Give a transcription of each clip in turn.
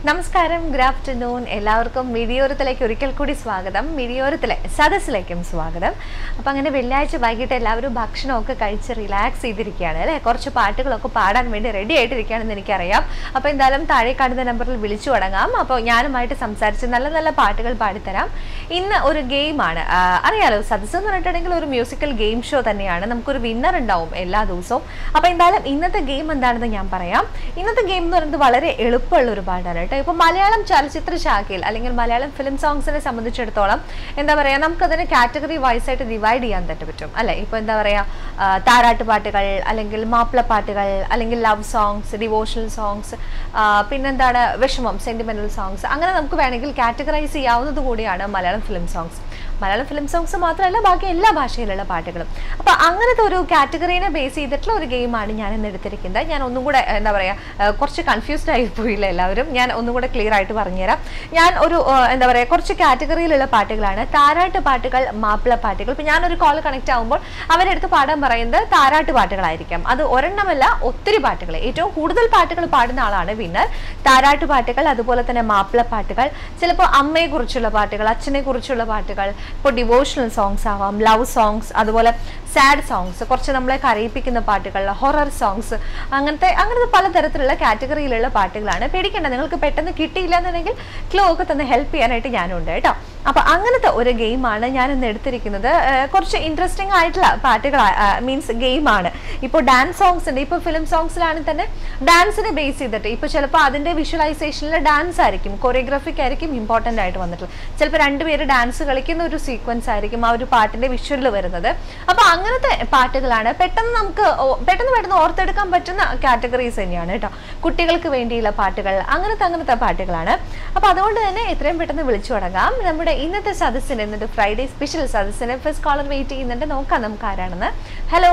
നമസ്കാരം good afternoon എല്ലാവർക്കും മിഴിയോരത്തിലേക്ക് ഒരിക്കൽ കൂടി സ്വാഗതം മിഴിയോരത്തിലെ സദസ്സിലേക്കും സ്വാഗതം അപ്പം അങ്ങനെ വെള്ളിയാഴ്ച വൈകിട്ട് എല്ലാവരും ഭക്ഷണമൊക്കെ കഴിച്ച് റിലാക്സ് ചെയ്തിരിക്കുകയാണ് അല്ലേ കുറച്ച് പാട്ടുകളൊക്കെ പാടാൻ വേണ്ടി റെഡി ആയിട്ടിരിക്കുകയാണെന്ന് എനിക്കറിയാം അപ്പോൾ എന്തായാലും താഴെ കാണുന്ന നമ്പറിൽ വിളിച്ചു തുടങ്ങാം അപ്പോൾ ഞാനുമായിട്ട് സംസാരിച്ച് നല്ല നല്ല പാട്ടുകൾ പാടിത്തരാം ഇന്ന് ഒരു ഗെയിമാണ് അറിയാലോ സദസ്സ് എന്ന് പറഞ്ഞിട്ടുണ്ടെങ്കിൽ ഒരു മ്യൂസിക്കൽ ഗെയിം ഷോ തന്നെയാണ് നമുക്കൊരു വിന്നർ ഉണ്ടാവും എല്ലാ ദിവസവും അപ്പോൾ എന്തായാലും ഇന്നത്തെ ഗെയിം എന്താണെന്ന് ഞാൻ പറയാം ഇന്നത്തെ ഗെയിം എന്ന് പറയുന്നത് വളരെ എളുപ്പമുള്ള ഒരു പാട്ടാണ് കേട്ടോ ഇപ്പോൾ മലയാളം ചലച്ചിത്ര ശാഖയിൽ അല്ലെങ്കിൽ മലയാളം ഫിലിം സോങ്സിനെ സംബന്ധിച്ചിടത്തോളം എന്താ പറയുക നമുക്കതിനെ കാറ്റഗറി വൈസ് ആയിട്ട് ഡിവൈഡ് ചെയ്യാൻ തന്നെ പറ്റും അല്ലെ ഇപ്പോൾ എന്താ പറയുക താരാട്ട് പാട്ടുകൾ അല്ലെങ്കിൽ മാപ്പിള പാട്ടുകൾ അല്ലെങ്കിൽ ലവ് സോങ്സ് ഡിവോഷണൽ സോങ്സ് പിന്നെന്താണ് വിഷമം സെന്റിമെന്റൽ സോങ്സ് അങ്ങനെ നമുക്ക് വേണമെങ്കിൽ കാറ്റഗറൈസ് ചെയ്യാവുന്നത് കൂടിയാണ് Malayalam film songs Malayalam film songs മാത്രമല്ല ബാക്കി എല്ലാ ഭാഷയിലുള്ള പാട്ടുകളും അപ്പോൾ അങ്ങനത്തെ ഒരു കാറ്റഗറീനെ ബേസ് ചെയ്തിട്ടുള്ള ഒരു ഗെയിമാണ് ഞാൻ ഇന്ന് എടുത്തിരിക്കുന്നത് ഞാൻ ഒന്നും കൂടെ എന്താ പറയുക കുറച്ച് കൺഫ്യൂസ്ഡ് ആയി പോയില്ല എല്ലാവരും ഞാൻ ഒന്നും കൂടെ ക്ലിയർ ആയിട്ട് പറഞ്ഞുതരാം ഞാൻ ഒരു എന്താ പറയുക കുറച്ച് കാറ്റഗറിയിലുള്ള പാട്ടുകളാണ് താരാട്ട് പാട്ടുകൾ മാപ്പിള പാട്ടുകൾ ഇപ്പം ഞാനൊരു കോൾ കണക്ട് ആകുമ്പോൾ അവരെടുത്ത് പാടാൻ പറയുന്നത് താരാട്ട് പാട്ടുകളായിരിക്കാം അത് ഒരെണ്ണമല്ല ഒത്തിരി പാട്ടുകൾ ഏറ്റവും കൂടുതൽ പാട്ടുകൾ പാടുന്ന ആളാണ് വിന്നർ താരാട്ട് പാട്ടുകൾ അതുപോലെ തന്നെ മാപ്പിള പാട്ടുകൾ ചിലപ്പോൾ അമ്മയെ കുറിച്ചുള്ള പാട്ടുകൾ അച്ഛനെ കുറിച്ചുള്ള പാട്ടുകൾ ഇപ്പോൾ ഡിവോഷണൽ സോങ്സ് ആവാം ലവ് സോങ്സ് അതുപോലെ സാഡ് സോങ്സ് കുറച്ച് നമ്മളെ കരയിപ്പിക്കുന്ന പാട്ടുകൾ ഹൊറർ സോങ്സ് അങ്ങനത്തെ അങ്ങനത്തെ പലതരത്തിലുള്ള കാറ്റഗറിയിലുള്ള പാട്ടുകളാണ് പേടിക്കേണ്ട നിങ്ങൾക്ക് പെട്ടെന്ന് കിട്ടിയില്ല എന്നുണ്ടെങ്കിൽ ക്ലോ ഒക്കെ തന്നെ ഹെൽപ്പ് ചെയ്യാനായിട്ട് ഞാനുണ്ട് കേട്ടോ അപ്പൊ അങ്ങനത്തെ ഒരു ഗെയിമാണ് ഞാൻ ഇന്ന് എടുത്തിരിക്കുന്നത് കുറച്ച് ഇൻട്രസ്റ്റിംഗ് ആയിട്ടുള്ള പാട്ടുകൾ മീൻസ് ഗെയിമാണ് ഇപ്പോൾ ഡാൻസ് സോങ്സ് ഉണ്ട് ഇപ്പോൾ ഫിലിം സോങ്സിലാണെങ്കിൽ തന്നെ ഡാൻസിനെ ബേസ് ചെയ്തിട്ട് ഇപ്പോൾ ചിലപ്പോൾ അതിന്റെ വിഷ്വലൈസേഷനിൽ ഡാൻസ് ആയിരിക്കും കൊറിയോഗ്രാഫിക് ആയിരിക്കും ഇമ്പോർട്ടൻ്റ് ആയിട്ട് വന്നിട്ടുള്ളത് ചിലപ്പോൾ രണ്ടുപേര് ഡാൻസ് കളിക്കുന്ന ഒരു സീക്വൻസ് ആയിരിക്കും ആ ഒരു പാട്ടിന്റെ വിഷ്വലിൽ വരുന്നത് അപ്പോൾ അങ്ങനത്തെ പാട്ടുകളാണ് പെട്ടെന്ന് നമുക്ക് പെട്ടെന്ന് പെട്ടെന്ന് ഓർത്തെടുക്കാൻ പറ്റുന്ന കാറ്റഗറീസ് തന്നെയാണ് കേട്ടോ കുട്ടികൾക്ക് വേണ്ടിയുള്ള പാട്ടുകൾ അങ്ങനത്തെ അങ്ങനത്തെ പാട്ടുകളാണ് അപ്പോൾ അതുകൊണ്ട് തന്നെ എത്രയും പെട്ടെന്ന് വിളിച്ചു തുടങ്ങാം നമ്മുടെ ഇന്നത്തെ സദസ്സിന് ഇന്നത്തെ ഫ്രൈഡേ സ്പെഷ്യൽ സദസ്സിന് ഫസ്റ്റ് കോളർ വെയിറ്റ് ചെയ്യുന്നുണ്ട് നോക്കാം നമുക്ക് ആരാണെന്ന് ഹലോ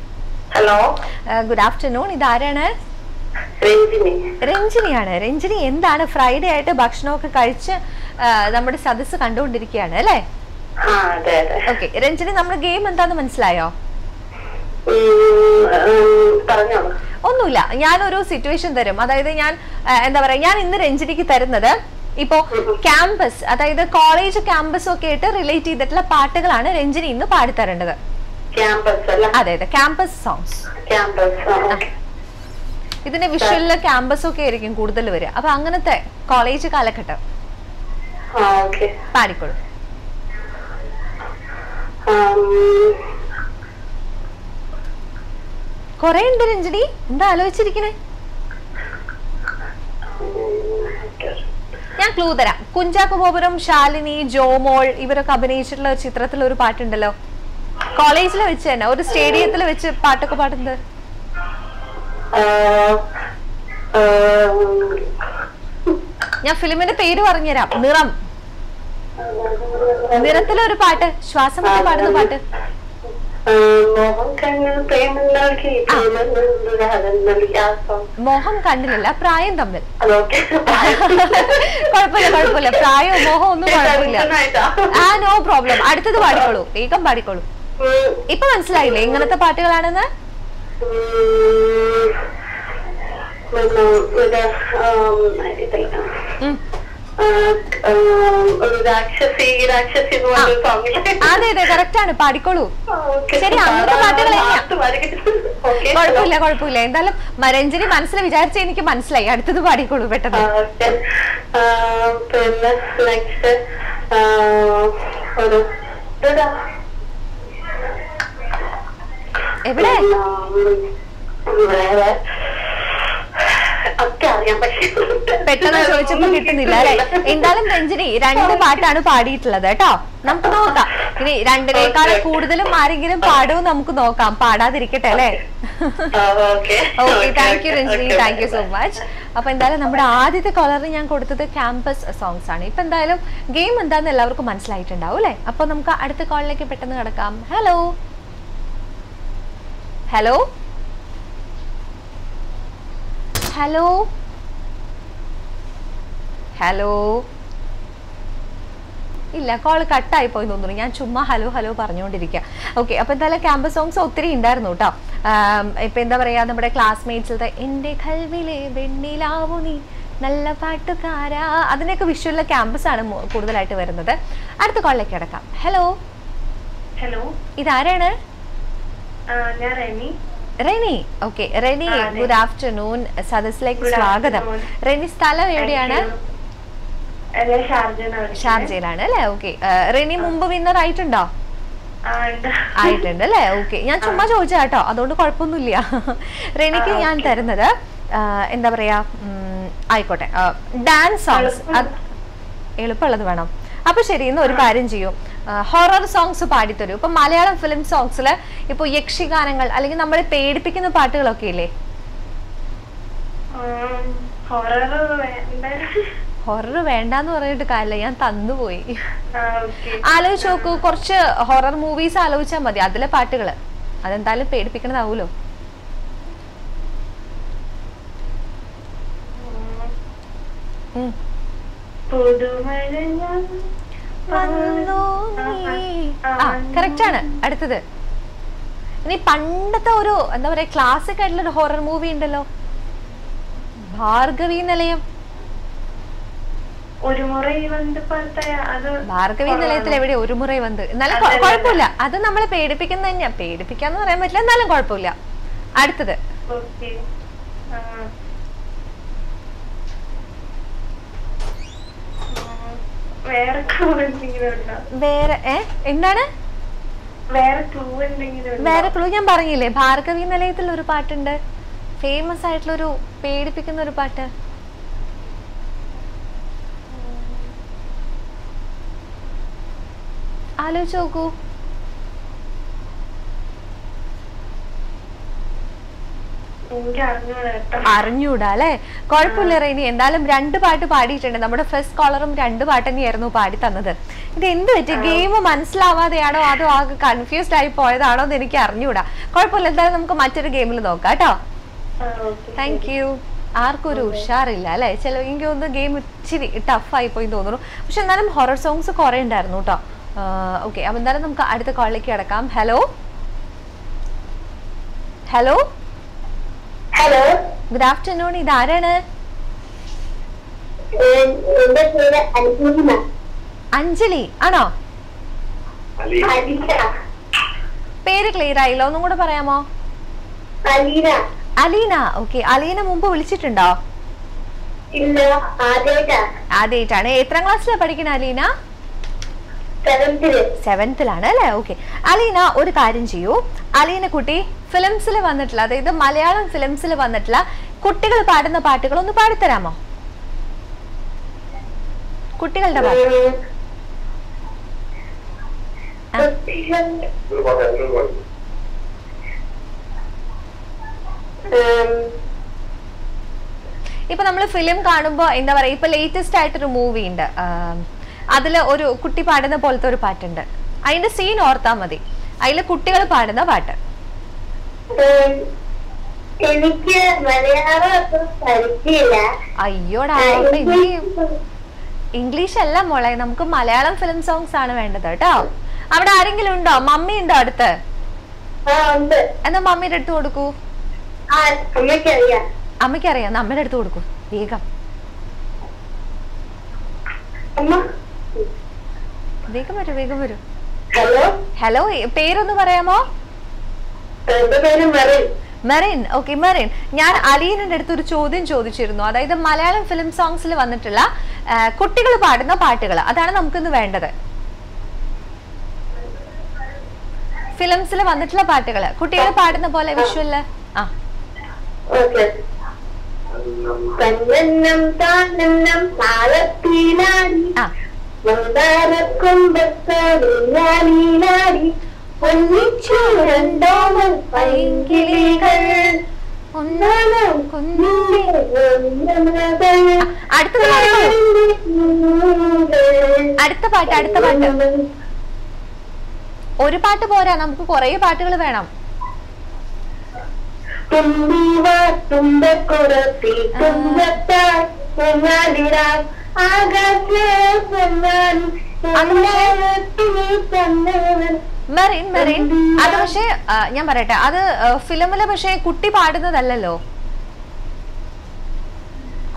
ഹലോ ഗുഡ് ആഫ്റ്റർനൂൺ ഇതാരാണ് രഞ്ജിനി രഞ്ജിനിയാണ് രഞ്ജിനി എന്താണ് ഫ്രൈഡേ ആയിട്ട് ഭക്ഷണമൊക്കെ കഴിച്ച് നമ്മുടെ സദസ്സ് കണ്ടുകൊണ്ടിരിക്കുകയാണ് അല്ലേ ആ അതെ അതെ ഓക്കെ രഞ്ജിനി നമ്മുടെ ഗെയിം എന്താന്ന് മനസ്സിലായോ ഉം, ഉം, പറഞ്ഞോളൂ ഒന്നുമില്ല ഞാനൊരു സിറ്റുവേഷൻ തരും അതായത് ഞാൻ ആ, എന്താ പറയാ ഞാൻ ഇന്ന് രഞ്ജിനിക്ക് തരുന്നത് ഇപ്പോ ക്യാമ്പസ് അതായത് കോളേജ് ക്യാമ്പസ് ഒക്കെ ആയിട്ട് റിലേറ്റ് ചെയ്തിട്ടുള്ള പാട്ടുകളാണ് രഞ്ജിനി ഇന്ന് പാടിത്തരേണ്ടത് ക്യാമ്പസ് അല്ല അതെ അതെ ക്യാമ്പസ് സോങ്സ് ക്യാമ്പസ് ആ, ഓക്കേ. ഇതിന്റെ വിഷ്വലില് ക്യാമ്പസ് ഒക്കെ ആയിരിക്കും കൂടുതൽ വരിക അപ്പൊ അങ്ങനത്തെ കോളേജ് കാലഘട്ടം ആ ഓക്കെ പാടിക്കോളൂ കൊറേ ഉണ്ട് രഞ്ജിനി എന്താ ആലോചിച്ചിരിക്കണേ ഞാൻ ക്ലൂ തരാം കുഞ്ചാക്കോ ബോബുരം ശാലിനി ജോമോൾ ഇവരൊക്കെ അഭിനയിച്ചിട്ടുള്ള ഒരു ചിത്രത്തിൽ ഒരു പാട്ടുണ്ടല്ലോ കോളേജിൽ വെച്ച് തന്നെ ഒരു സ്റ്റേഡിയത്തിൽ വെച്ച് പാട്ടൊക്കെ പാടുന്നത് ഞാൻ ഫിലിമിന്റെ പേര് പറഞ്ഞുതരാം നിറം നിറത്തിലെ ഒരു പാട്ട് ശ്വാസം മുട്ടി പാടുന്ന പാട്ട് മോഹൻ കണ്ണിൽ പ്രേമുണ്ടാക്കി മോഹം കണ്ടില്ല പ്രായം തമ്മിൽ അതൊക്കെ കുഴപ്പമില്ല കുഴപ്പമില്ല പ്രായവും മോഹം ഒന്നും കുഴപ്പമില്ല ആ നോ പ്രോബ്ലം അടുത്തത് പാടിക്കോളൂ വേഗം പാടിക്കോളൂ ഇപ്പൊ മനസ്സിലായില്ലേ ഇങ്ങനത്തെ പാട്ടുകളാണെന്ന് ഉം. ഒരു രാക്ഷസി രാക്ഷസി എന്ന് പറഞ്ഞൊരു സോങ്ങില് അതെ അതെ കറക്റ്റ് ആണ് പാടിക്കോളൂ ഓക്കേ. ശരി, അങ്ങനത്തെ പാട്ടുകൾ തന്നെയാ. പാട്ട് പാടി. ഓക്കേ. കുഴപ്പമില്ല കുഴപ്പമില്ല എന്തായാലും മരഞ്ജനി മനസ്സിൽ വിചാരിച്ച എനിക്ക് മനസ്സിലായി അടുത്തത് പാടിക്കോളൂ ആ, പെട്ടെന്ന് ഓക്കേ. ആ, പിന്നെ നെക്സ്റ്റ് ഒരു ഇതെടാ. എവിടെ ഉം, വേറെ ഒക്കെ അറിയാം പക്ഷേ പെട്ടെന്ന് ചോദിച്ചപ്പോ കിട്ടുന്നില്ല അല്ലെ എന്തായാലും രഞ്ജനി രണ്ട് പാട്ടാണ് പാടിയിട്ടുള്ളത് കേട്ടോ നമുക്ക് നോക്കാം ഇനി രണ്ടിനേക്കാൾ കൂടുതലും ആരെങ്കിലും പാടുമോ നമുക്ക് നോക്കാം പാടാതിരിക്കട്ടെ അല്ലേ ആ, okay. Okay thank you okay, Ranjini okay, thank you so okay. Much അപ്പൊ എന്തായാലും നമ്മുടെ ആദ്യത്തെ കോളറിന് ഞാൻ കൊടുത്തത് ക്യാമ്പസ് സോങ്സ് ആണ് ഇപ്പൊ എന്തായാലും ഗെയിം എന്താന്ന് എല്ലാവർക്കും മനസ്സിലായിട്ടുണ്ടാവും അല്ലെ അപ്പൊ നമുക്ക് അടുത്ത കോളിലേക്ക് പെട്ടെന്ന് കിടക്കാം ഹലോ ഹലോ ഹലോ ഹലോ ഇല്ല കോൾ കട്ടായി പോയി തോന്നുന്നു ഞാൻ ചുമ്മാ ഹലോ ഹലോ പറഞ്ഞുകൊണ്ടിരിക്കുക ഓക്കെ അപ്പൊ എന്തായാലും ക്യാമ്പസ് സോങ്സ് ഒത്തിരി ഉണ്ടായിരുന്നു കേട്ടോ ഇപ്പൊ എന്താ പറയാ നമ്മുടെ ക്ലാസ്മേറ്റ്സിലത്തെ എന്റെ കൽവിലെ വെണ്ണിലാവു നീ നല്ല പാട്ടുകാരാ അതിനൊക്കെ വിഷ്വലിലെ ക്യാമ്പസ് ആണ് മു- കൂടുതലായിട്ട് വരുന്നത് അടുത്ത കോളിലേക്ക് കിടക്കാം ഹലോ ഹലോ ഇതാരാണ് ആ, ഞാൻ റെനി റെനി ഓക്കെ റെനി ആ, അതെ. ഗുഡ് ആഫ്റ്റർനൂൺ സദസ്സിലേക്ക് Good സ്വാഗതം afternoon. റെനി സ്ഥലം എവിടെയാണ് Thank you. ആ, ഞാൻ ഷാർജ ഷാർജയിലാണ് അല്ലേ ഓക്കെ റെനി മുമ്പ് വിന്നർ ആയിട്ടുണ്ടോ ആ ഉണ്ട് ആയിട്ടുണ്ട് അല്ലേ ഓക്കെ ഞാൻ ചുമ്മാ ചോദിച്ചാ കേട്ടോ അതുകൊണ്ട് കുഴപ്പമൊന്നുമില്ല റെനിക്ക് ആ, ഞാൻ okay. തരുന്നത് ആ, എന്താ പറയാ ഉം, ആയിക്കോട്ടെ ഡാൻസ് സോങ്സ് എളുപ്പമുള്ളത് വേണം അപ്പൊ ശരി ഇന്ന് ഒരു കാര്യം ചെയ്യൂ ഹൊറർ സോങ്സ് പാടിത്തരൂ ഇപ്പൊ മലയാളം ഫിലിം സോങ്സിൽ ഇപ്പൊ യക്ഷിഗാനങ്ങൾ അല്ലെങ്കിൽ നമ്മളെ പേടിപ്പിക്കുന്ന പാട്ടുകളൊക്കെ ഇല്ലേ ഹൊറർ വേണ്ട ഹൊറർ വേണ്ടാന്ന് പറഞ്ഞിട്ട് കാര്യമില്ല ഞാൻ തന്നുപോയി ആ ഓക്കെ ആലോചിച്ച് നോക്കൂ കുറച്ച് ഹൊറർ മൂവീസ് ആലോചിച്ചാൽ മതി അതിലെ പാട്ടുകൾ അതെന്തായാലും പേടിപ്പിക്കണതാവൂലോ ഉം. പുതുമഴ ഞാൻ വന്നു നീ. ആ കറക്റ്റ് ആണ് അടുത്തത് ഇനി പണ്ടത്തെ ഒരു എന്താ പറയാ ക്ലാസിക് ആയിട്ടുള്ള ഒരു ഹൊറർ മൂവി ഉണ്ടല്ലോ ഭാർഗവി നിലയം ഒരു മുറ വന്ന് പാർത്ത അത് ഭാർഗവി നിലയത്തിൽ എവിടെ ഒരു മുறை വന്ന് എന്നാലും അതെ, കൊ- അതെ, കുഴപ്പമില്ല അത് നമ്മളെ പേടിപ്പിക്കുന്ന തന്നെയാ പേടിപ്പിക്കാന്ന് പറയാൻ പറ്റില്ല എന്നാലും കുഴപ്പമില്ല അടുത്തത് ഓക്കെ വേറെ ക്ലൂ എന്തെങ്കിലും ഉണ്ടോ വേറെ ഏ എന്താണ് വേറെ ക്ലൂ എന്തെങ്കിലും ഉണ്ടോ? വേറെ ക്ലൂ ഞാൻ പറഞ്ഞില്ലേ ഭാർഗവി നിലയത്തിൽ ഒരു പാട്ടുണ്ട് ഫേമസ് ആയിട്ടുള്ള ഒരു പേടിപ്പിക്കുന്ന ഒരു പാട്ട് ആലോചിച്ച് നോക്കൂ എനിക്ക് അറിഞ്ഞൂടാ കേട്ടോ അറിഞ്ഞൂടാ അല്ലേ കുഴപ്പമില്ല റെനി എന്തായാലും രണ്ട് പാട്ട് പാടിയിട്ടുണ്ട് നമ്മുടെ ഫസ്റ്റ് കോളറും രണ്ട് പാട്ട് തന്നെയായിരുന്നു പാടി തന്നത് ഇത് എന്ത് പറ്റി ഗെയിം മനസ്സിലാവാതെയാണോ അതോ ആകെ കൺഫ്യൂസ്ഡ് ആയി പോയതാണോ എന്ന് എനിക്ക് അറിഞ്ഞൂടാ കുഴപ്പമില്ല എന്തായാലും നമുക്ക് മറ്റൊരു ഗെയിമിൽ നോക്കാം കേട്ടോ ആ, okay. താങ്ക് യു ആർക്കും ഒരു ഉഷാറില്ല അല്ലെ ചില എനിക്ക് തോന്നുന്നു ഗെയിം ഇച്ചിരി ടഫായി പോയി തോന്നുന്നു പക്ഷെ എന്നാലും ഹൊറർ സോങ്സ് കുറെ ഉണ്ടായിരുന്നു കേട്ടോ ഓക്കെ അപ്പൊ എന്തായാലും നമുക്ക് അടുത്ത കോളിലേക്ക് കിടക്കാം hello hello hello good afternoon ഇതാരാണ് ഏഹ്, എന്റെ പേര് അലീന അഞ്ജലി ആണോ അലീന പേര് ക്ലിയർ ആയില്ല ഒന്നും കൂടെ പറയാമോ അലീന അലീന ഓക്കെ അലീന മുമ്പ് വിളിച്ചിട്ടുണ്ടോ ഇല്ല ആദ്യമായിട്ടാ ആദ്യമായിട്ടാണ് എത്രാം ക്ലാസ്സിലാണ് പഠിക്കുന്ന അലീന സെവന്തില് സെവൻത്തിലാണ് അല്ലേ ഓക്കെ അലീന ഒരു കാര്യം ചെയ്യൂ അലീന കുട്ടി ഫിലിംസിൽ വന്നിട്ടുള്ള അതായത് മലയാളം ഫിലിംസിൽ വന്നിട്ടുള്ള കുട്ടികൾ പാടുന്ന പാട്ടുകൾ ഒന്ന് പാടിത്തരാമോ കുട്ടികളുടെ പാട്ട് ഉം. ആ. ഉം. ഇപ്പൊ നമ്മൾ ഫിലിം കാണുമ്പോൾ എന്താ പറയാ ഇപ്പൊ ലേറ്റസ്റ്റ് ആയിട്ടൊരു മൂവി ഉണ്ട് ആം, അതില് ഒരു കുട്ടി പാടുന്ന പോലത്തെ ഒരു പാട്ടുണ്ട് അതിന്റെ സീൻ ഓർത്താ മതി അതില് കുട്ടികൾ പാടുന്ന പാട്ട് ഉം. എനിക്ക് മലയാളം അത്ര പരിചയമില്ല അയ്യോടാ ആ, അപ്പൊ ഇനി ഇംഗ്ലീഷ് ഇംഗ്ലീഷ് അല്ല മോളെ നമുക്ക് മലയാളം ഫിലിം സോങ്സ് ആണ് വേണ്ടത് കേട്ടോ അവിടെ ആരെങ്കിലും ഉണ്ടോ മമ്മി ഉണ്ടോ അടുത്ത് ആ ഉണ്ട് എന്നാ മമ്മിയുടെ അടുത്ത് കൊടുക്കൂ ആ അമ്മയ്ക്കറിയാം അമ്മയ്ക്ക് അറിയാം എന്നാ അമ്മയുടെ അടുത്ത് കൊടുക്കൂ വേഗം അമ്മ വേഗം വരൂ വേഗം വരൂ ഹലോ ഹലോ പേരൊന്ന് പറയാമോ എന്റെ പേര് മെറിൻ മെറിൻ ഓക്കെ മെറിൻ ഞാൻ അലീനിന്റെ അടുത്ത് ഒരു ചോദ്യം ചോദിച്ചിരുന്നു അതായത് മലയാളം ഫിലിം സോങ്സിൽ വന്നിട്ടുള്ള കുട്ടികൾ പാടുന്ന പാട്ടുകൾ അതാണ് നമുക്കിന്ന് വേണ്ടത് ഫിലിംസിൽ വന്നിട്ടുള്ള പാട്ടുകൾ കുട്ടികൾ പാടുന്ന പോലെ വിഷ്വല് ആ ഓക്കെ തന്നെന്നം താനെന്നം താളത്തിലാടി ആ മന്ദാരക്കൊമ്പത്താടി ഒന്നിച്ചു രണ്ടോമൽ പൈങ്കിളികൾ ഒന്നാം കുഞ്ഞിന്റെ ഒന്നമകൾ അടുത്തത് പാടിക്കോളൂ. അടുത്ത പാട്ട് അടുത്ത പാട്ട് ഒരു പാട്ട് പോരാ നമുക്ക് കുറേ പാട്ടുകൾ വേണം തുമ്പിവ തുമ്പക്കുറത്തി തുമ്പത്താൽ പൊങ്ങാലിടാൻ ആകാശ പൊങ്ങാൻ തന്നവൻ മെറിൻ മെറിൻ അത് പക്ഷേ ആ, ഞാൻ പറയട്ടെ അത് ഫിലിമില് പക്ഷേ കുട്ടി പാടുന്നതല്ലല്ലോ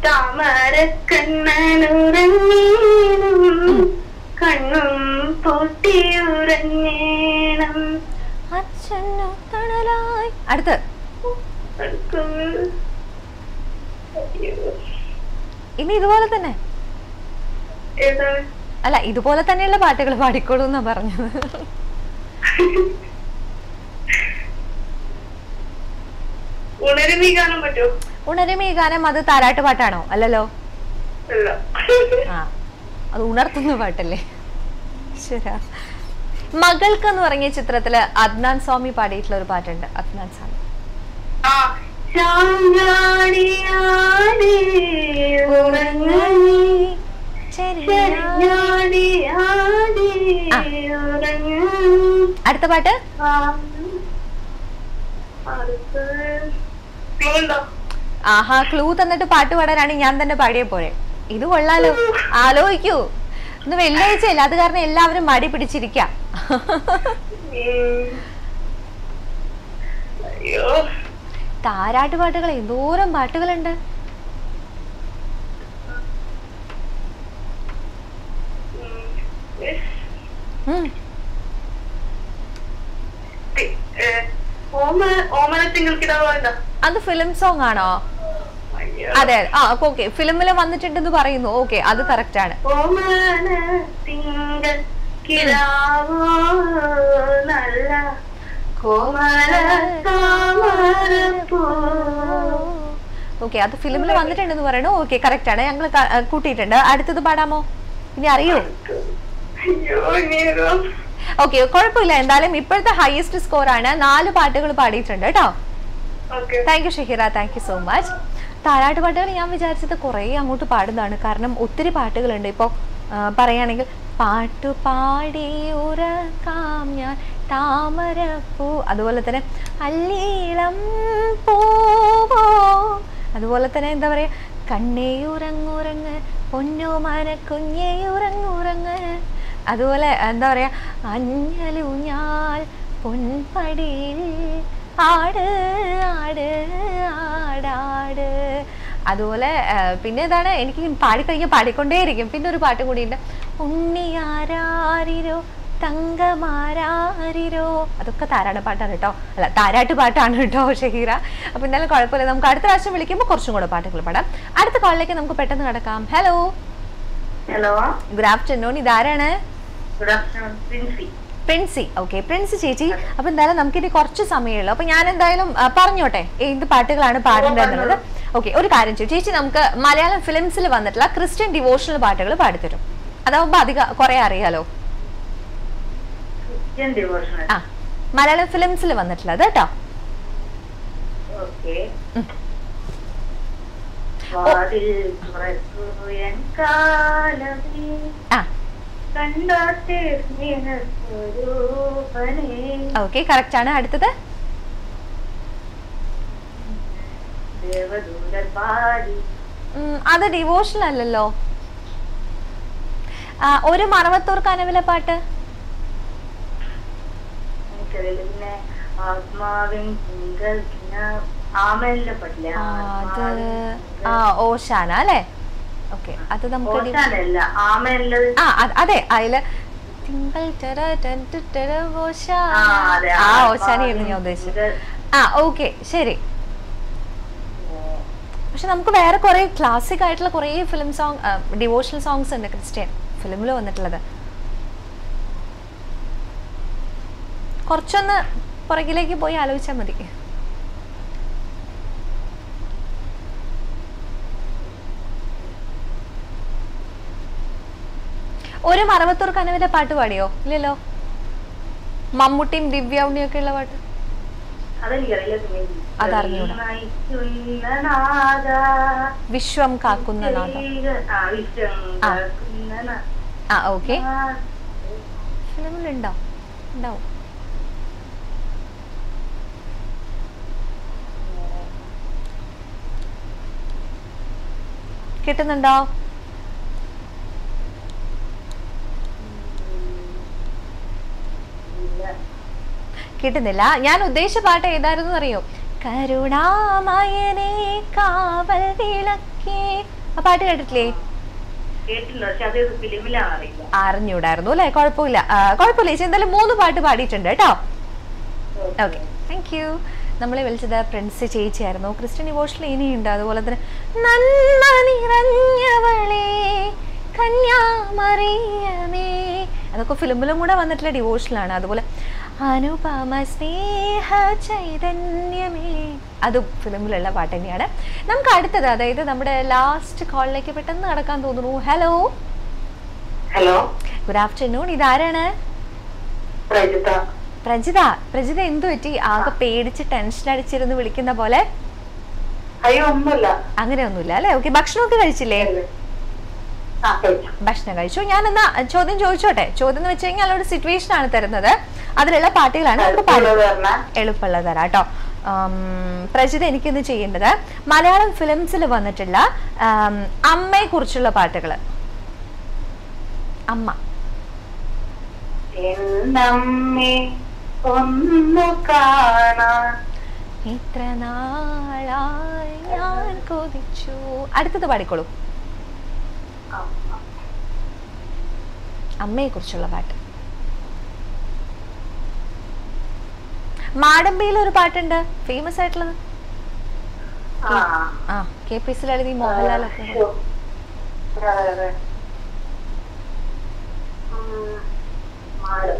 താമരക്കണ്ണനുറങ്ങേണം കണ്ണും പൊട്ടിയുറങ്ങേണം അച്ഛനു തണലായി അടുത്ത് അടുക്കും. അയ്യോ. ഇനി ഇതുപോലെ തന്നെ ഏതാണ് അല്ല ഇതുപോലെ തന്നെയുള്ള പാട്ടുകൾ പാടിക്കോളൂ എന്നാ പറഞ്ഞത് ഉണരുമീ കാണാൻ പറ്റുമോ ഉണരുമീ ഗാനം അത് താരാട്ട് പാട്ടാണോ അല്ലല്ലോ അല്ല ആ അത് ഉണർത്തുന്ന പാട്ടല്ലേ ശരാ മകൾക്ക് എന്ന് പറഞ്ഞ ചിത്രത്തില് അദ്നാൻ സ്വാമി പാടിയിട്ടുള്ള ഒരു പാട്ടുണ്ട് അദ്നാൻ സ്വാമി ആ ചാഞ്ചാടിയാടി ഉറങ്ങി ചാഞ്ചാടിയാടി ആ. ഉറങ്ങി അടുത്ത പാട്ട് ആ. അടുത്ത് clue ഉണ്ടോ? ആഹാ ക്ലൂ തന്നിട്ട് പാട്ട് പാടാനാണ് ഞാൻ തന്നെ പാടിയ പോരെ ഇത് കൊള്ളാലോ ആലോചിക്കൂ ഇന്ന് വെള്ളിയാഴ്ചയല്ല അത് കാരണം എല്ലാവരും മടി പിടിച്ചിരിക്കാം ഉം. അയ്യോ താരാട്ട് പാട്ടുകൾ എന്തോരം പാട്ടുകളുണ്ട് ഉം. ഏഹ്. ഉം. തി- ഏഹ്. ഓമ ഓമന തിങ്കൾക്കിടാവോ എന്താ അത് ഫിലിം സോങ് ആണോ അയ്യോ അതെ ആ ഓക്കെ ഫിലിമിൽ വന്നിട്ടുണ്ടെന്ന് പറയുന്നു ഓക്കെ അത് കറക്റ്റ് ആണ് ഓമന തിങ്കൾ കിടാവോ നല്ല കോമല താമരപ്പൂ ഓക്കെ അത് ഫിലിമിൽ വന്നിട്ടുണ്ടെന്ന് പറയണു ഓക്കെ കറക്റ്റ് ആണ് ഞങ്ങൾ കൂട്ടിയിട്ടുണ്ട് അടുത്തത് പാടാമോ ഇനി അറിയോ അയ്യോ ഇനിയോ ഓക്കെ കുഴപ്പമില്ല എന്തായാലും ഇപ്പോഴത്തെ ഹയസ്റ്റ് സ്കോർ ആണ് നാല് പാട്ടുകൾ പാടിയിട്ടുണ്ട് കേട്ടോ okay thank you Shahira thank you so much താരാട്ട് പാട്ടുകൾ ഞാൻ വിചാരിച്ചത് കുറേ അങ്ങോട്ട് പാടുന്നതാണ് കാരണം ഒത്തിരി പാട്ടുകളുണ്ട് ഇപ്പോൾ പറയുകയാണെങ്കിൽ പാട്ടു പാടി ഉറക്കാം ഞാൻ താമരപ്പൂ അതുപോലെ തന്നെ അല്ലീളം പൂവോ അതുപോലെ തന്നെ എന്താ പറയുക കണ്ണേ ഉറങ്ങുറങ്ങ് പൊന്നോമാന കുഞ്ഞേ ഉറങ്ങുറങ്ങ് അതുപോലെ എന്താ പറയാ അഞ്ഞലൂഞ്ഞാൽ പൊൻപടിയിൽ ആട് ആട് ആടാട് അതുപോലെ ആ, പിന്നെ ഏതാണ് എനിക്ക് പാടിക്കഴിഞ്ഞാൽ പാടിക്കൊണ്ടേയിരിക്കും പിന്നെ ഒരു പാട്ട് കൂടിയുണ്ട് ഉണ്ണിയാരാരിരോ തങ്കമാരാരിരോ അതൊക്കെ താരാട്ട് പാട്ടാണ് കേട്ടോ അല്ല താരാട്ട് പാട്ടാണ് കേട്ടോ ഷഹീറ അപ്പൊ എന്തായാലും കുഴപ്പമില്ല നമുക്ക് അടുത്ത പ്രാവശ്യം വിളിക്കുമ്പോൾ കുറച്ചും കൂടെ പാട്ടുകൾ പാടാം അടുത്ത കോളിലേക്ക് നമുക്ക് പെട്ടെന്ന് കിടക്കാം ഹലോ ഹലോ ഗുഡ് ആഫ്റ്റർനൂൺ ഇതാരാണ് good afternoon Princy Princy okay Princy ചേച്ചി അപ്പൊ എന്തായാലും നമുക്കിനി കുറച്ച് സമയമുള്ളൂ അപ്പൊ ഞാൻ എന്തായാലും ആ, പറഞ്ഞോട്ടെ എന്ത് പാട്ടുകളാണ് പാടേണ്ടതെന്നുള്ളത് ഓക്കെ ഒരു കാര്യം ചെയ്യും ചേച്ചി നമുക്ക് മലയാളം ഫിലിംസിൽ വന്നിട്ടുള്ള ക്രിസ്ത്യൻ ഡിവോഷണൽ പാട്ടുകൾ പാടിത്തരും അതാവുമ്പോ അധികം കുറെ അറിയാലോ ക്രിസ്ത്യൻ ഡിവോഷണൽ ആ മലയാളം ഫിലിംസിൽ വന്നിട്ടുള്ളത് കേട്ടോ ഓക്കെ ഉം. വാതിൽ തുറക്കൂ എൻ കാലമേ ആ കണ്ടാട്ടെ സ്നേഹസ്വരൂപനേ ഓക്കെ കറക്റ്റ് ആണ് അടുത്തത് ദേവദൂതർ പാടി ഉം, അത് ഡിവോഷണൽ അല്ലല്ലോ ആ, ഒരു മറവത്തൂർ കനവിലെ പാട്ട് എനിക്കറിയില്ല പിന്നെ ആത്മാവിൻ തിങ്കൾ ആമലിന്റെ പറ്റില്ല ആ, അത് ആ ഓശാന അല്ലേ ഓക്കെ അത് നമുക്ക് ഡി- ഓശാനല്ല ആമലിന്റെ ആ അത് അതെ അതില് തിങ്കൾ ടെറ ടെൻ ടെ ടെറ ഓശാന. ആ അതെ ആ ഓശാനയായിരുന്നു ഞാൻ ഉദ്ദേശിച്ചത് ആ ഓക്കെ ശരി പക്ഷെ നമുക്ക് വേറെ കുറെ ക്ലാസിക് ആയിട്ടുള്ള കുറെ ഫിലിം സോങ് ഡിവോഷണൽ സോങ്സ് ഉണ്ട് ക്രിസ്ത്യൻ ഫിലിമിൽ വന്നിട്ടുള്ളത് കുറച്ചൊന്ന് പുറകിലേക്ക് പോയി ആലോചിച്ചാൽ മതി ഒരു മറവത്തൂർ കനവിലെ പാട്ട് പാടിയോ ഇല്ലല്ലോ മമ്മൂട്ടിയും ദിവ്യ ഉണ്ണിയൊക്കെ ഉള്ള പാട്ട് അതെനിക്കറിയില്ല സുമേഷ്. അതറിഞ്ഞൂടാ. നയിക്കുന്ന നാഥ, വിശ്വം കാക്കുന്ന നാഥം ആ, വിശ്വം ആ. കാക്കുന്ന നാ- ആ ഓക്കെ ആ, ഫിലിമിലുണ്ടോ ഉണ്ടാവും കിട്ടുന്നുണ്ടോ ഇല്ല. കിട്ടുന്നില്ല ഞാൻ ഉദ്ദേശിച്ച പാട്ട് ഏതായിരുന്നു അറിയോ കരുണാമയനെ കാവൽ വിളക്കേ ഓക്കെ ആ പാട്ട് കേട്ടിട്ടില്ലേ കേട്ടില്ല പക്ഷെ അത് ഫിലിമിലാണ് അറിയില്ല അറിഞ്ഞൂടായിരുന്നു അല്ലേ കുഴപ്പമില്ല ആ, കുഴപ്പമില്ല ചേച്ചി എന്തായാലും മൂന്ന് പാട്ട് പാടിയിട്ടുണ്ട് കേട്ടോ ഓക്കെ താങ്ക് യു നമ്മളെ വിളിച്ചത് പ്രിൻസ് ചേച്ചിയായിരുന്നു ക്രിസ്ത്യൻ ഇവോഷനിൽ ഇനിയുണ്ട് അതുപോലെ തന്നെ നന്മ നിറഞ്ഞവളെ കന്യാമറിയമേ അതൊക്കെ ഫിലിമിലും കൂടെ വന്നിട്ടുള്ള ഡിവോഷനിലാണ് അതുപോലെ അനുപമ സ്നേഹ ചൈതന്യമേ അത് ഫിലിമിലുള്ള പാട്ട് തന്നെയാണ് നമുക്ക് അടുത്തത് അതായത് നമ്മുടെ ലാസ്റ്റ് കോളിലേക്ക് പെട്ടെന്ന് നടക്കാൻ തോന്നുന്നു ഹലോ ഹലോ ഗുഡ് ആഫ്റ്റർനൂൺ ഇതാരാണ് പ്രജിത പ്രജിത പ്രജിത എന്തു പറ്റി ആകെ പേടിച്ച് ടെൻഷൻ അടിച്ചിരുന്ന് വിളിക്കുന്ന പോലെ അയ്യോ ഒന്നുമില്ല അങ്ങനെയൊന്നുമില്ല അല്ലേ ഓക്കെ ഭക്ഷണമൊക്കെ കഴിച്ചില്ലേ ആ കഴിച്ചു ഭക്ഷണം കഴിച്ചു ഞാൻ എന്നാ ചോദ്യം ചോദിച്ചോട്ടെ ചോദ്യം എന്ന് വെച്ച് കഴിഞ്ഞാൽ ഒരു സിറ്റുവേഷൻ ആണ് തരുന്നത് അതിലുള്ള പാട്ടുകളാണ് നമുക്ക് പാടുന്നത് അടുത്തുള്ളത് പറഞ്ഞാ എളുപ്പമുള്ളത് തരാം കേട്ടോ പ്രജിത എനിക്കിന്ന് ചെയ്യേണ്ടത് മലയാളം ഫിലിംസിൽ വന്നിട്ടുള്ള അമ്മയെ കുറിച്ചുള്ള പാട്ടുകൾ അമ്മ എന്നമ്മേ ഒന്നു കാണാൻ ഇത്ര നാളായി ഞാൻ കൊതിച്ചു അടുത്തത് പാടിക്കോളൂ അമ്മ. അമ്മയെ കുറിച്ചുള്ള പാട്ട് മാടമ്പിയിൽ ഒരു പാട്ടുണ്ട് ഫേമസ് ആയിട്ടുള്ളത് ആ ആ കെ പി സി ലളിതി മോഹൻലാലൊക്കെ ശോ. അതെ, അതെ. ഉം. മാഡം.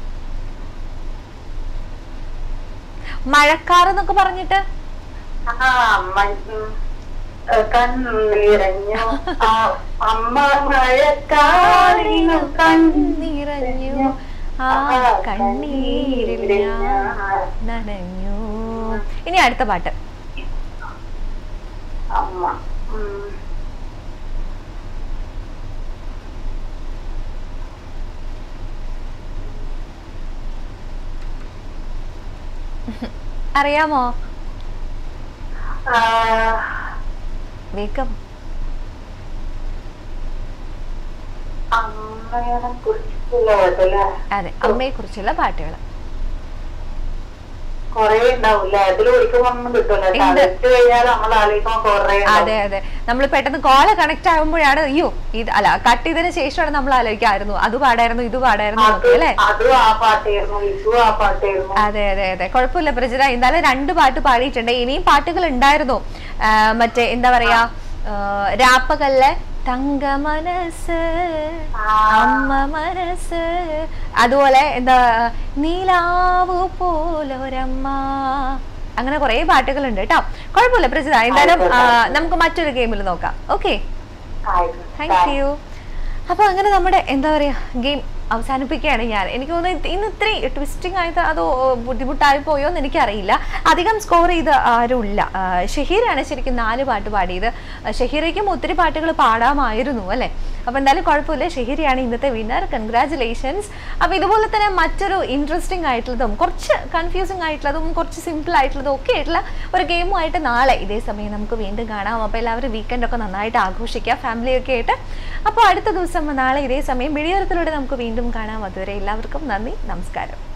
മഴക്കാർ എന്നൊക്കെ പറഞ്ഞിട്ട് ആ മ- ഉം. ഏ, കണ്ണിറഞ്ഞു ആ അമ്മ മഴക്കാരിനു നിറഞ്ഞു ആ കണ്ണീരിൽ ഞാൻ നനഞ്ഞു ഇനി അടുത്ത പാട്ട് അമ്മ ഉം. അറിയാമോ ആ, വേഗം അമ്മയെ കുറിച്ചുള്ള പാട്ടല്ലേ അതെ അമ്മയെ കുറിച്ചുള്ള പാട്ടുകൾ കൊറേ ഉണ്ടാവില്ല അതിൽ ഒരിക്കലും ഒന്നും കിട്ടൂല ഉണ്ട്. തലച്ച് കഴിഞ്ഞാൽ നമ്മൾ ആലോചിക്കുമ്പോ കൊറേ അതെ അതെ നമ്മൾ പെട്ടെന്ന് കോള് കണക്ട് ആകുമ്പോഴാണ് അയ്യോ ഇത് അല്ല കട്ട് ചെയ്തതിന് ശേഷമാണ് നമ്മൾ ആലോചിക്കായിരുന്നു അത് പാടായിരുന്നു ഇത് പാടായിരുന്നു അത് എന്നൊക്കെ അല്ലേ അതും ആ പാട്ടായിരുന്നു ഇതും ആ പാട്ടായിരുന്നു അതെ അതെ അതെ കുഴപ്പമില്ല പ്രജിത എന്തായാലും രണ്ട് പാട്ട് പാടിയിട്ടുണ്ട് ഇനിയും പാട്ടുകൾ ഉണ്ടായിരുന്നു ആ, മറ്റേ എന്താ പറയാ ആ, രാപ്പകല്ലെ തങ്ക മനസ്സ് അമ്മ മനസ്സ് അതുപോലെ എന്താ നീലാവു പോലൊരമ്മ അങ്ങനെ കുറെ പാട്ടുകളുണ്ട് കേട്ടോ കുഴപ്പമില്ല പ്രജിത എന്തായാലും ആ, നമുക്ക് മറ്റൊരു ഗെയിമിൽ നോക്കാം ഓക്കെ താങ്ക് യു അപ്പോൾ അങ്ങനെ നമ്മുടെ എന്താ പറയുക ഗെയിം അവസാനിപ്പിക്കുകയാണ് ഞാൻ എനിക്ക് തോന്നുന്നു ഇന്ന് ഇത്രയും ട്വിസ്റ്റിംഗ് ആയത് അതോ ബുദ്ധിമുട്ടായി പോയോ എന്ന് എനിക്കറിയില്ല അധികം സ്കോർ ചെയ്ത് ആരുമില്ല ആ, ഷഹീറാണ് ശരിക്കും നാല് പാട്ട് പാടിയത് ആ, ഷഹീറയ്ക്കും ഒത്തിരി പാട്ടുകൾ പാടാമായിരുന്നു അല്ലേ അപ്പോൾ എന്തായാലും കുഴപ്പമില്ല ഷഹീറയാണ് ഇന്നത്തെ വിന്നർ കൺഗ്രാറ്റുലേഷൻസ് അപ്പോൾ ഇതുപോലെ തന്നെ മറ്റൊരു ഇൻട്രസ്റ്റിംഗ് ആയിട്ടുള്ളതും കുറച്ച് കൺഫ്യൂസിങ് ആയിട്ടുള്ളതും കുറച്ച് സിമ്പിൾ ആയിട്ടുള്ളതും ഒക്കെ ആയിട്ടുള്ള ഒരു ഗെയിമുമായിട്ട് നാളെ ഇതേ സമയം നമുക്ക് വീണ്ടും കാണാം അപ്പോൾ എല്ലാവരും വീക്കെൻഡ് ഒക്കെ നന്നായിട്ട് ആഘോഷിക്കുക ഫാമിലിയൊക്കെ ആയിട്ട് അപ്പോൾ അടുത്ത ദിവസം നാളെ ഇതേ സമയം വെളിയോരത്തിലൂടെ നമുക്ക് വീണ്ടും കാണാം അതുവരെ എല്ലാവർക്കും നന്ദി നമസ്കാരം